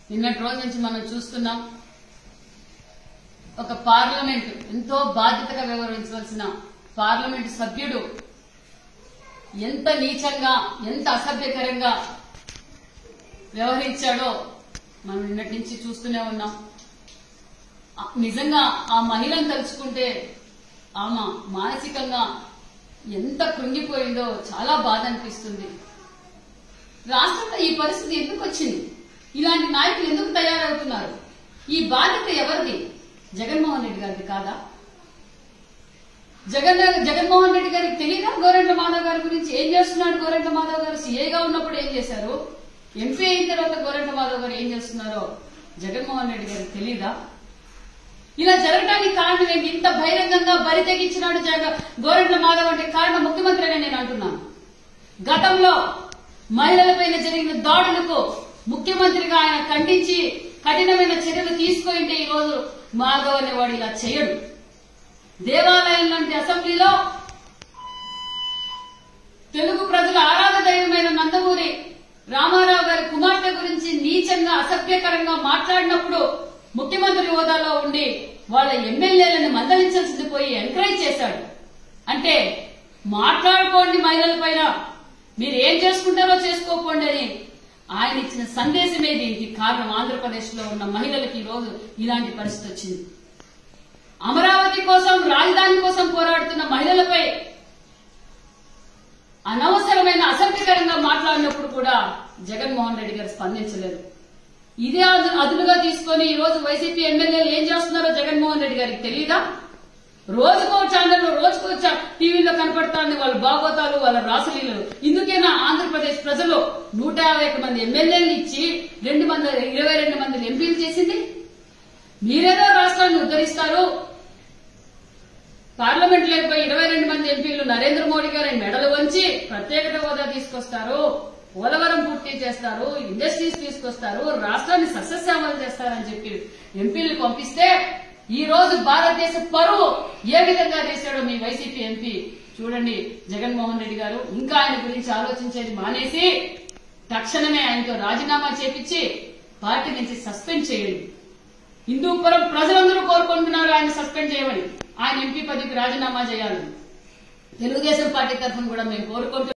నిన్నటి రోజు నుంచి మనం చూస్తున్నాం ఒక పార్లమెంట్ ఎంతో బాధ్యతగా వ్యవహరించవలసిన పార్లమెంట్ సభ్యుడు ఎంత నీచంగా ఎంత అసభ్యకరంగా వ్యవహరించాడో మనం నిన్నటి నుంచి చూస్తూనే ఉన్నాం ఆ, నిజంగా ఆ మహిళను తలుచుకుంటే ఆమె మానసికంగా ఎంత కృంగిపోయిందో చాలా బాధ అనిపిస్తుంది రాష్ట్రంలో ఈ పరిస్థితి ఎందుకు వచ్చింది ఇలాంటి నాయకులు ఎందుకు తయారవుతున్నారు ఈ బాధ్యత ఎవరిది జగన్మోహన్ రెడ్డి గారిది కాదా జగన్ జగన్మోహన్ రెడ్డి గారికి తెలియదా గోరెంట్ల మాధవ్ గారి గురించి ఏం చేస్తున్నాడు గోరెంట్ల మాధవ్ గారు సీఏగా ఉన్నప్పుడు ఏం చేశారు ఎంపీ అయిన తర్వాత గోరెంట్ల మాధవ్ గారు ఏం చేస్తున్నారో జగన్మోహన్ రెడ్డి గారికి తెలియదా ఇలా జరగడానికి కారణం ఏంటి ఇంత బహిరంగంగా బరి తెగించినాడు జగ గోరెంట్ల మాధవ్ అంటే కారణం ముఖ్యమంత్రి అని నేను అంటున్నాను గతంలో మహిళలపైన జరిగిన దాడులకు ముఖ్యమంత్రిగా ఆయన ఖండించి కఠినమైన చర్యలు తీసుకుంటే ఈ రోజు మాధవ్ అనేవాడు ఇలా చేయడు దేవాలయం లాంటి అసెంబ్లీలో తెలుగు ప్రజల ఆరాధ దైవమైన నందమూరి రామారావు గారి కుమార్తె గురించి నీచంగా అసభ్యకరంగా మాట్లాడినప్పుడు ముఖ్యమంత్రి హోదాలో ఉండి వాళ్ళ ఎమ్మెల్యేలను మందలించాల్సింది పోయి ఎంకరేజ్ చేశాడు అంటే మాట్లాడుకోండి మహిళల పైన మీరు ఏం చేసుకుంటారో చేసుకోపోండి అని ఆయన ఇచ్చిన సందేశమే దీనికి కారణం ఆంధ్రప్రదేశ్ లో ఉన్న మహిళలకి ఈ రోజు ఇలాంటి పరిస్థితి వచ్చింది అమరావతి కోసం రాజధాని కోసం పోరాడుతున్న మహిళలపై అనవసరమైన అసభ్యకరంగా మాట్లాడినప్పుడు కూడా జగన్మోహన్ రెడ్డి గారు స్పందించలేదు ఇదే అదు- అదునుగా తీసుకొని ఈ రోజు వైసీపీ ఎమ్మెల్యేలు ఏం చేస్తున్నారో జగన్మోహన్ రెడ్డి గారికి తెలియదా రోజుకో ఛానల్ రోజుకో చా- టీవీలో కనపడతాంది వాళ్ళ బాగోతాలు వాళ్ళ రాసలీలలు ఇందుకేనా ఆంధ్రప్రదేశ్ ప్రజలు నూట యాభై ఒక్క మంది ఎమ్మెల్యేలు ఇచ్చి రెండు మంది ఇరవై రెండు మంది ఎంపీలు చేసింది మీరేదో రాష్ట్రాన్ని ఉద్ధరిస్తారు పార్లమెంట్ లేకపోయి ఇరవై రెండు మంది ఎంపీలు నరేంద్ర మోడీ గారి మెడలు వంచి ప్రత్యేకత హోదా తీసుకొస్తారు పోలవరం పూర్తి చేస్తారు ఇండస్ట్రీస్ తీసుకొస్తారు రాష్ట్రాన్ని సస్యశ్యామలు చేస్తారని చెప్పి ఎంపీలు పంపిస్తే ఈ రోజు భారతదేశ పరువు ఏ విధంగా చేశాడో మీ వైసీపీ ఎంపీ చూడండి జగన్మోహన్ రెడ్డి గారు ఇంకా ఆయన గురించి ఆలోచించేది మానేసి తక్షణమే ఆయనతో రాజీనామా చేపించి పార్టీ నుంచి సస్పెండ్ చేయండి హిందూపురం ప్రజలందరూ కోరుకుంటున్నారు ఆయన సస్పెండ్ చేయమని ఆయన ఎంపీ పదవికి రాజీనామా చేయాలని తెలుగుదేశం పార్టీ తరఫున కూడా మేము కోరుకుంటున్నాం